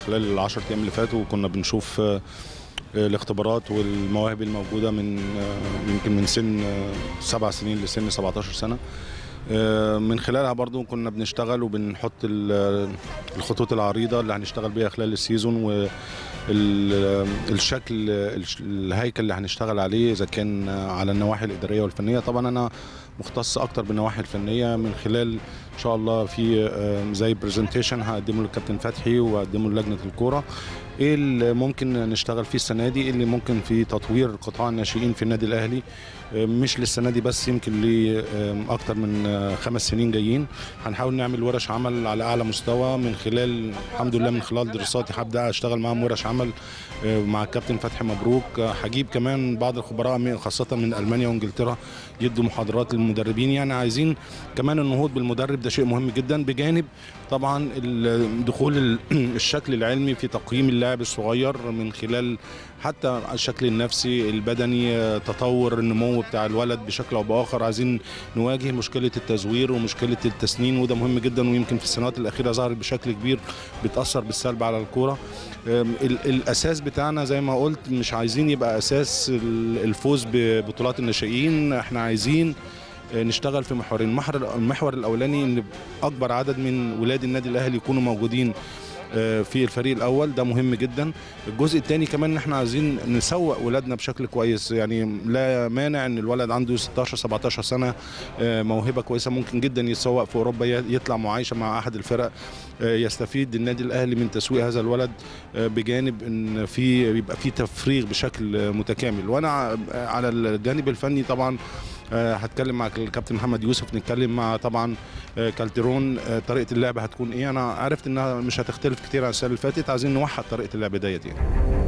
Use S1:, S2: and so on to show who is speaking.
S1: خلال العشر ايام اللي فاتوا وكنا بنشوف آه، الاختبارات والمواهب الموجوده من آه، يمكن من سن آه، سبع سنين لسن 17 سنه آه، من خلالها برضو كنا بنشتغل وبنحط ال- الخطوط العريضه اللي هنشتغل بيها خلال السيزون والشكل الهيكل اللي هنشتغل عليه اذا كان على النواحي الاداريه والفنيه طبعا انا مختص اكتر بالنواحي الفنيه من خلال ان شاء الله في آه، زي برزنتيشن هقدمه للكابتن فتحي واقدمه للجنه الكوره ايه اللي ممكن نشتغل فيه السنه دي إيه اللي ممكن في تطوير قطاع الناشئين في النادي الاهلي آه، مش للسنه دي بس يمكن لاكتر من آه، خمس سنين جايين هنحاول نعمل ورش عمل على اعلى مستوى من خلال الحمد لله من خلال دراساتي هبدا اشتغل معاهم ورش عمل آه، مع الكابتن فتحي مبروك آه، هجيب كمان بعض الخبراء من- خاصه من المانيا وانجلترا يدوا محاضرات للمدربين يعني عايزين كمان النهوض بالمدرب ده شيء مهم جدا بجانب طبعا ال- دخول ال- الشكل العلمي في تقييم اللاعب الصغير من خلال حتى الشكل النفسي البدني آه، تطور النمو بتاع الولد بشكل او باخر عايزين نواجه مشكله التزوير ومشكله التسنين وده مهم جدا ويمكن في السنوات الاخيره ظهرت بشكل كبير بتاثر بالسلب على الكوره آم، ال- الاساس بتاعنا زي ما قلت مش عايزين يبقى اساس ال- الفوز ببطولات الناشئين احنا عايزين آه، نشتغل في محورين المحور المحور الاولاني ان اكبر عدد من ولاد النادي الاهلي يكونوا موجودين آه، في الفريق الاول ده مهم جدا الجزء الثاني كمان ان احنا عايزين نسوق ولادنا بشكل كويس يعني لا مانع ان الولد عنده 16 17 سنه آه، موهبه كويسه ممكن جدا يتسوق في اوروبا ي- يطلع معايشه مع احد الفرق آه، يستفيد النادي الاهلي من تسويق هذا الولد آه، بجانب ان في يبقى في تفريغ بشكل آه، متكامل وانا ع- على الجانب الفني طبعا آه، هتكلم مع الكابتن محمد يوسف نتكلم مع طبعا آه، كالتيرون آه، طريقه اللعب هتكون ايه انا عرفت انها مش هتختلف كتير عن السنه اللي فاتت عايزين نوحد طريقه اللعب ديت يعني